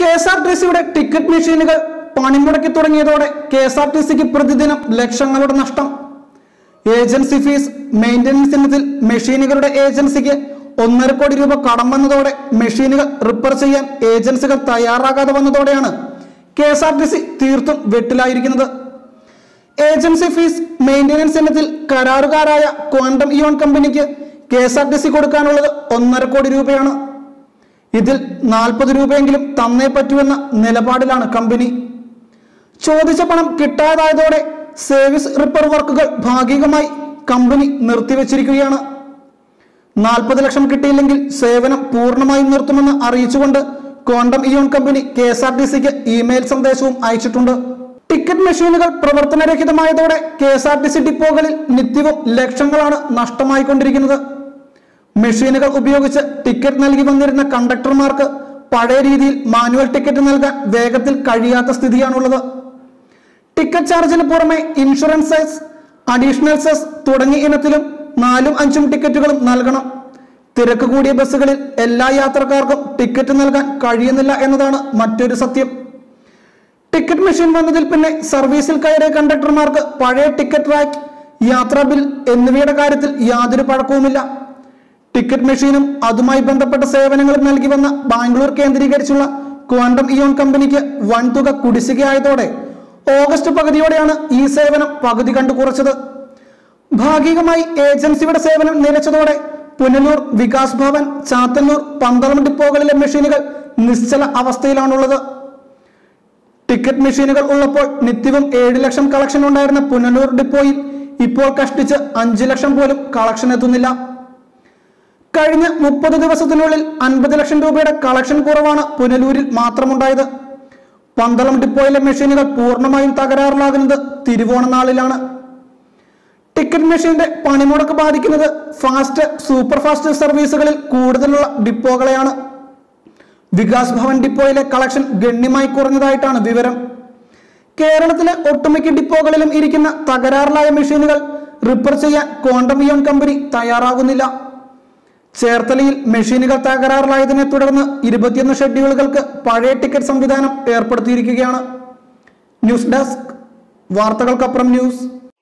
K S R T സിയുടെ ticket മെഷീനുകൾ പണിമുടക്കി തുടങ്ങിയതോടെ കെ എസ് ആർ ടി സിക്ക് പ്രതിദിനം ലക്ഷങ്ങളുടെ നഷ്ടം ഏജൻസി ഫീസ് മെയിന്റനൻസ് ഇനത്തിൽ മെഷീനുകളുടെ ഏജൻസിക്ക് ഒന്നര കോടി രൂപ കടം വന്നതോടെ മെഷീനുകൾ റിപ്പയർ ചെയ്യാൻ ഏജൻസികൾ തയ്യാറാകാതെ വന്നതോടെയാണ് K S R T C തീർത്തും വെട്ടിലായിരിക്കുന്നത് ഏജൻസി ഫീസ് മെയിന്റനൻസ് ഇനത്തിൽ കരാറുകാരായ ക്വാണ്ടം ഇയോൺ കമ്പനിക്ക് K S R T C കൊടുക്കാനുള്ളത് ഒന്നര കോടി രൂപയാണ് ഇതിൽ നാൽപ്പത് രൂപയെങ്കിലും തന്നേ പറ്റുമെന്ന നിലപാടിലാണ് കമ്പനി ചോദിച്ച പണം കിട്ടാതായതോടെ സർവീസ് റിപ്പയർ വർക്കുകൾ ഭാഗികമായി കമ്പനി നിർത്തിവെച്ചിരിക്കുകയാണ് നാൽപ്പത് ലക്ഷം കിട്ടിയില്ലെങ്കിൽ സേവനം പൂർണ്ണമായും നിർത്തുമെന്ന് അറിയിച്ചുകൊണ്ട് ക്വാണ്ടം ഇയോൺ കമ്പനി കെ എസ് ആർ ടി സിക്ക് ഇമെയിൽ സന്ദേശവും അയച്ചിട്ടുണ്ട് ടിക്കറ്റ് മെഷീനുകൾ പ്രവർത്തനരഹിതമായതോടെ K S R T C ഡിപ്പോകളിൽ നിത്യവും ലക്ഷങ്ങളാണ് നഷ്ടമായിക്കൊണ്ടിരിക്കുന്നത് മെഷീനുകൾ ഉപയോഗിച്ച് ടിക്കറ്റ് നൽകി വന്നിരുന്ന കണ്ടക്ടർമാർക്ക് പഴയ രീതിയിൽ മാനുവൽ ടിക്കറ്റ് നൽകാൻ വേഗത്തിൽ കഴിയാത്ത സ്ഥിതിയാണുള്ളത് ടിക്കറ്റ് ചാർജിന് പുറമെ ഇൻഷുറൻസ് സെസ് അഡീഷണൽ സെസ് തുടങ്ങിയ ഇനത്തിലും നാലും അഞ്ചും ടിക്കറ്റുകളും നൽകണം തിരക്ക് കൂടിയ ബസ്സുകളിൽ എല്ലാ യാത്രക്കാർക്കും ടിക്കറ്റ് നൽകാൻ കഴിയുന്നില്ല എന്നതാണ് മറ്റൊരു സത്യം ടിക്കറ്റ് മെഷീൻ വന്നതിൽ പിന്നെ സർവീസിൽ കയറിയ കണ്ടക്ടർമാർക്ക് പഴയ ടിക്കറ്റ് റാക്ക് യാത്രാ ബിൽ എന്നിവയുടെ കാര്യത്തിൽ യാതൊരു പഴക്കവുമില്ല ടിക്കറ്റ് മെഷീനും അതുമായി ബന്ധപ്പെട്ട സേവനങ്ങളും നൽകി വന്ന ബാംഗ്ലൂർ കേന്ദ്രീകരിച്ചുള്ള ക്വാണ്ടം ഇയോൺ കമ്പനിക്ക് വൻതുക കുടിശ്ശികയായതോടെ ഓഗസ്റ്റ് പകുതിയോടെയാണ് ഈ സേവനം പകുതി കണ്ടു കുറച്ചത് ഭാഗികമായി ഏജൻസിയുടെ സേവനം നിലച്ചതോടെ പുനലൂർ വികാസ് ഭവൻ ചാത്തന്നൂർ പന്തളം ഡിപ്പോകളിലെ മെഷീനുകൾ നിശ്ചല അവസ്ഥയിലാണുള്ളത് ടിക്കറ്റ് മെഷീനുകൾ ഉള്ളപ്പോൾ നിത്യവും ഏഴ് ലക്ഷം കളക്ഷൻ ഉണ്ടായിരുന്ന പുനലൂർ ഡിപ്പോയിൽ ഇപ്പോൾ കഷ്ടിച്ച് അഞ്ച് ലക്ഷം പോലും കളക്ഷൻ എത്തുന്നില്ല കഴിഞ്ഞ മുപ്പത് ദിവസത്തിനുള്ളിൽ അൻപത് ലക്ഷം രൂപയുടെ കളക്ഷൻ കുറവാണ് പുനലൂരിൽ മാത്രമുണ്ടായത് പന്തളം ഡിപ്പോയിലെ മെഷീനുകൾ പൂർണ്ണമായും തകരാറിലാകുന്നത് തിരുവോണനാളിലാണ് ടിക്കറ്റ് മെഷീന്റെ പണിമുടക്ക് ബാധിക്കുന്നത് ഫാസ്റ്റ് സൂപ്പർ ഫാസ്റ്റ് സർവീസുകളിൽ കൂടുതലുള്ള ഡിപ്പോകളെയാണ് വികാസ് ഭവൻ ഡിപ്പോയിലെ കളക്ഷൻ ഗണ്യമായി കുറഞ്ഞതായിട്ടാണ് വിവരം കേരളത്തിലെ ഒട്ടുമിക്ക ഡിപ്പോകളിലും ഇരിക്കുന്ന തകരാറിലായ മെഷീനുകൾ റിപ്പയർ ചെയ്യാൻ ക്വാണ്ടമിയോൺ കമ്പനി തയ്യാറാകുന്നില്ല ചേർത്തലയിൽ മെഷീനുകൾ തകരാറിലായതിനെ തുടർന്ന് ഇരുപത്തിയൊന്ന് ഷെഡ്യൂളുകൾക്ക് പഴയ ടിക്കറ്റ് സംവിധാനം ഏർപ്പെടുത്തിയിരിക്കുകയാണ് ന്യൂസ് ഡെസ്ക് വാർത്തകൾക്കപ്പുറം ന്യൂസ്